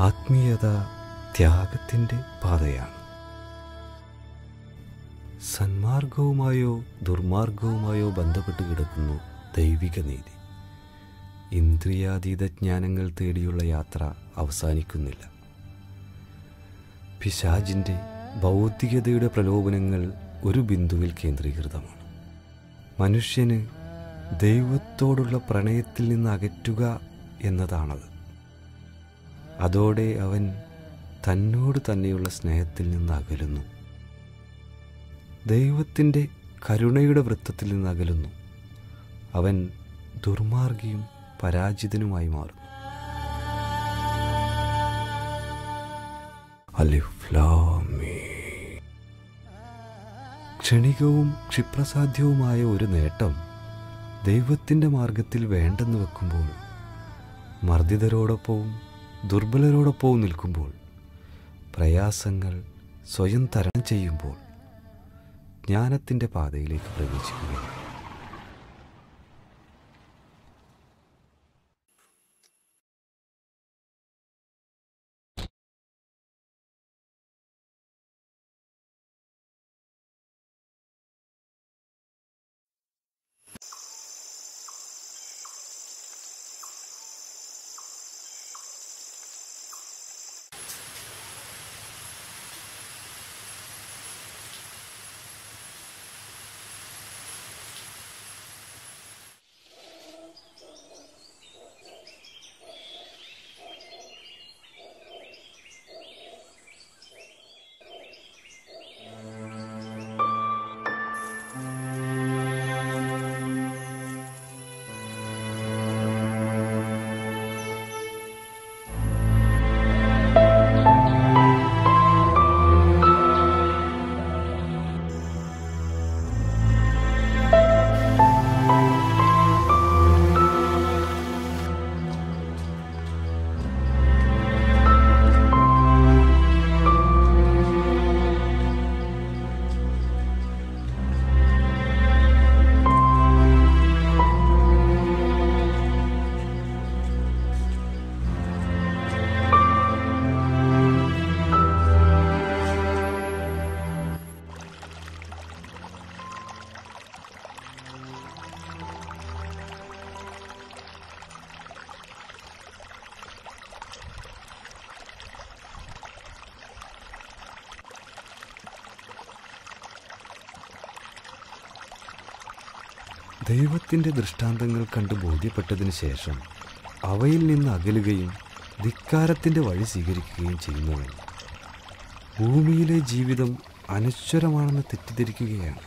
ആത്മീയത ത്യാഗത്തിൻ്റെ പാതയാണ് സന്മാർഗവുമായോ ദുർമാർഗവുമായോ ബന്ധപ്പെട്ട് കിടക്കുന്നു ദൈവിക നീതി ഇന്ദ്രിയാതീത ജ്ഞാനങ്ങൾ തേടിയുള്ള യാത്ര അവസാനിക്കുന്നില്ല പിശാജിൻ്റെ ഭൗതികതയുടെ പ്രലോഭനങ്ങൾ ഒരു ബിന്ദുവിൽ കേന്ദ്രീകൃതമാണ് മനുഷ്യന് ദൈവത്തോടുള്ള പ്രണയത്തിൽ നിന്ന് അകറ്റുക എന്നതാണത് അതോടെ അവൻ തന്നോട് തന്നെയുള്ള സ്നേഹത്തിൽ നിന്ന് അകലുന്നു ദൈവത്തിൻ്റെ കരുണയുടെ വൃത്തത്തിൽ നിന്ന് അകലുന്നു അവൻ ദുർമാർഗിയും പരാജിതനുമായി മാറുന്നു അലിഫ് ലാം മീം. ക്ഷണികവും ക്ഷിപ്രസാധ്യവുമായ ഒരു നേട്ടം ദൈവത്തിൻ്റെ മാർഗത്തിൽ വേണ്ടെന്ന് വെക്കുമ്പോൾ മർദ്ദിതരോടൊപ്പവും ദുർബലരോടൊപ്പവും നിൽക്കുമ്പോൾ പ്രയാസങ്ങൾ സ്വയം തരണം ചെയ്യുമ്പോൾ ജ്ഞാനത്തിൻ്റെ പാതയിലേക്ക് പ്രവേശിക്കുകയാണ് ദൈവത്തിൻ്റെ ദൃഷ്ടാന്തങ്ങൾ കണ്ട് ബോധ്യപ്പെട്ടതിന് ശേഷം അവയിൽ നിന്ന് അകലുകയും ധിക്കാരത്തിൻ്റെ വഴി സ്വീകരിക്കുകയും ചെയ്യുന്നവൻ ഭൂമിയിലെ ജീവിതം അനശ്വരമാണെന്ന് തെറ്റിദ്ധരിക്കുകയാണ്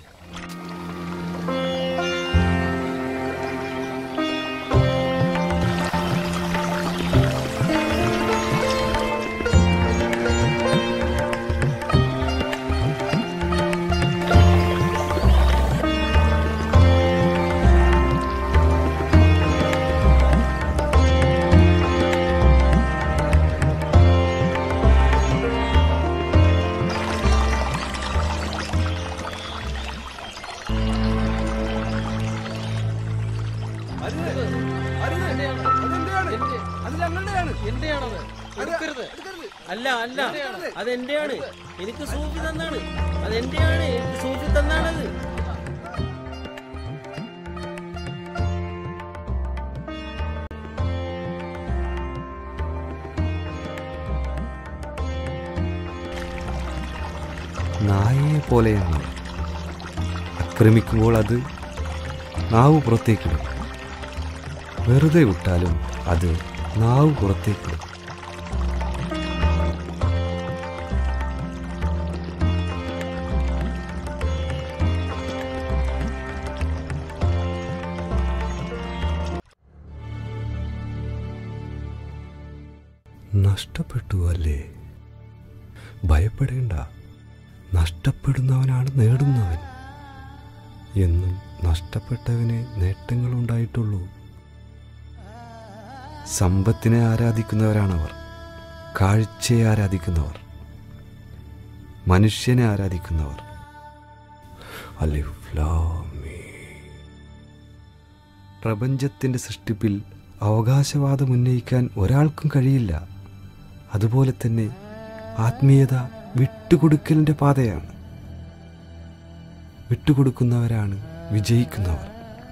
എന്റെയാണത് എടുക്കരുത് അല്ല അല്ല അത് എന്റെയാണ് എനിക്ക് സൂഫി തന്നാണ് അത് എന്റെയാണ് എനിക്ക് സൂഫി തന്നാണത് നായയെ പോലെയാണ് ആക്രമിക്കുമ്പോൾ അത് നാവ് പുറത്തേക്കിടും വെറുതെ വിട്ടാലും അത് നാവ് പുറത്തേക്കിടും നഷ്ടപ്പെട്ടു അല്ലേ ഭയപ്പെടേണ്ട നഷ്ടപ്പെടുന്നവനാണ് നേടുന്നവൻ എന്നും നഷ്ടപ്പെട്ടവന് നേട്ടങ്ങളുണ്ടായിട്ടുള്ളൂ സമ്പത്തിനെ ആരാധിക്കുന്നവരാണവർ കാഴ്ചയെ ആരാധിക്കുന്നവർ മനുഷ്യനെ ആരാധിക്കുന്നവർ അലിഫ് ലാം മീം. പ്രപഞ്ചത്തിൻ്റെ സൃഷ്ടിപ്പിൽ അവകാശവാദം ഉന്നയിക്കാൻ ഒരാൾക്കും കഴിയില്ല അതുപോലെ തന്നെ ആത്മീയത വിട്ടുകൊടുക്കലിൻ്റെ പാതയാണ് വിട്ടുകൊടുക്കുന്നവരാണ് വിജയിക്കുന്നവർ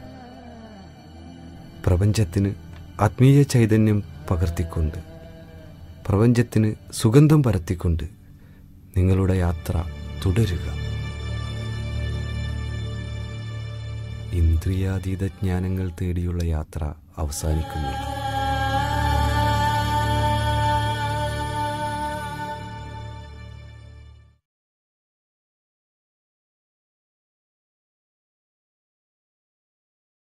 പ്രപഞ്ചത്തിന് ആത്മീയ ചൈതന്യം പകർത്തിക്കൊണ്ട് പ്രപഞ്ചത്തിന് സുഗന്ധം പരത്തിക്കൊണ്ട് നിങ്ങളുടെ യാത്ര തുടരുക ഇന്ദ്രിയാതീത ജ്ഞാനങ്ങൾ തേടിയുള്ള യാത്ര അവസാനിക്കുന്നില്ല